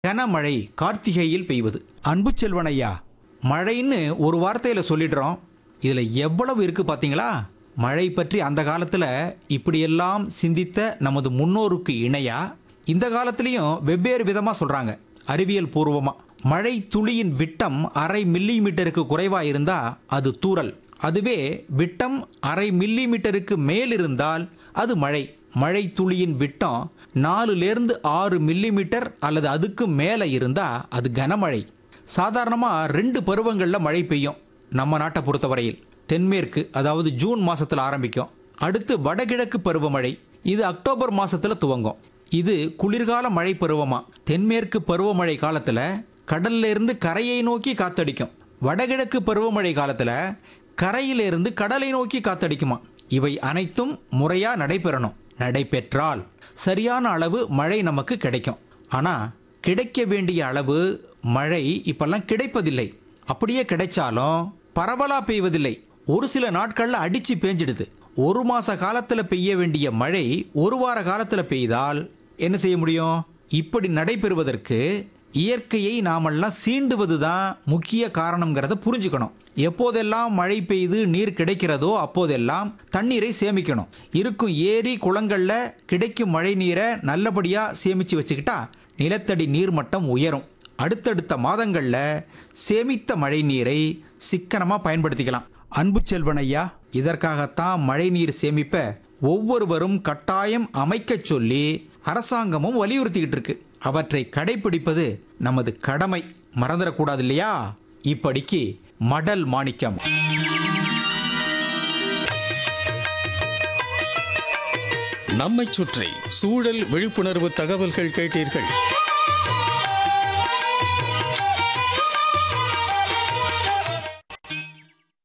கனமழை கார்த்திகையில் பெய்வது அன்பு செல்வனையா மழைன்னு ஒரு வார்த்தையில் சொல்லிடுறோம் இதில் எவ்வளவு இருக்கு பார்த்தீங்களா மழை பற்றி அந்த காலத்தில் இப்படியெல்லாம் சிந்தித்த நமது முன்னோருக்கு இணையா இந்த காலத்துலேயும் வெவ்வேறு விதமாக சொல்கிறாங்க அறிவியல் பூர்வமாக மழை துளியின் விட்டம் அரை மில்லி மீட்டருக்கு குறைவாக இருந்தால் அது தூறல் அதுவே விட்டம் அரை மில்லி மீட்டருக்கு மேல் இருந்தால் அது மழை மழை துளியின் விட்டம் நாலுலேருந்து ஆறு மில்லி மீட்டர் அல்லது அதுக்கு மேலே இருந்தால் அது கனமழை சாதாரணமாக ரெண்டு பருவங்களில் மழை பெய்யும் நம்ம நாட்டை பொறுத்தவரையில் தென்மேற்கு அதாவது ஜூன் மாசத்துல ஆரம்பிக்கும் அடுத்து வடகிழக்கு பருவமழை இது அக்டோபர் மாசத்துல துவங்கும் இது குளிர்கால மழை பருவமா தென்மேற்கு பருவமழை காலத்துல கடல்ல இருந்து கரையை நோக்கி காத்தடிக்கும் வடகிழக்கு பருவமழை காலத்துல கரையிலிருந்து கடலை நோக்கி காத்தடிக்குமா இவை அனைத்தும் முறையா நடைபெறணும் நடைபெற்றால் சரியான அளவு மழை நமக்கு கிடைக்கும் ஆனா கிடைக்க வேண்டிய அளவு மழை இப்பெல்லாம் கிடைப்பதில்லை அப்படியே கிடைச்சாலும் பரவலா பெய்வதில்லை ஒரு சில நாட்கள்ல அடிச்சு பேஞ்சிடுது ஒரு மாச காலத்துல பெய்ய வேண்டிய மழை ஒரு வார காலத்துல பெய்தால் என்ன செய்ய முடியும் இப்படி நடைபெறுவதற்கு இயற்கையை நாமெல்லாம் சீண்டுவது தான் முக்கிய காரணங்கிறத புரிஞ்சுக்கணும் எப்போதெல்லாம் மழை பெய்து நீர் கிடைக்கிறதோ அப்போதெல்லாம் தண்ணீரை சேமிக்கணும் இருக்கும் ஏரி குளங்கள்ல கிடைக்கும் மழை நீரை நல்லபடியா சேமிச்சு வச்சுக்கிட்டா நிலத்தடி நீர்மட்டம் உயரும் அடுத்தடுத்த மாதங்கள்ல சேமித்த மழை நீரை சிக்கனமா பயன்படுத்திக்கலாம் அன்பு செல்வனையா இதற்காகத்தான் மழைநீர் சேமிப்ப ஒவ்வொருவரும் கட்டாயம் அமைக்கச் சொல்லி அரசாங்கமும் வலியுறுத்திக்கிட்டு இருக்கு அவற்றை கடைபிடிப்பது நமது கடமை மறந்துடக்கூடாது இல்லையா இப்படிக்கு மடல் மாணிக்கம் நம்மைச் சுற்றி சூழல் விழிப்புணர்வு தகவல்கள் கேட்டீர்கள்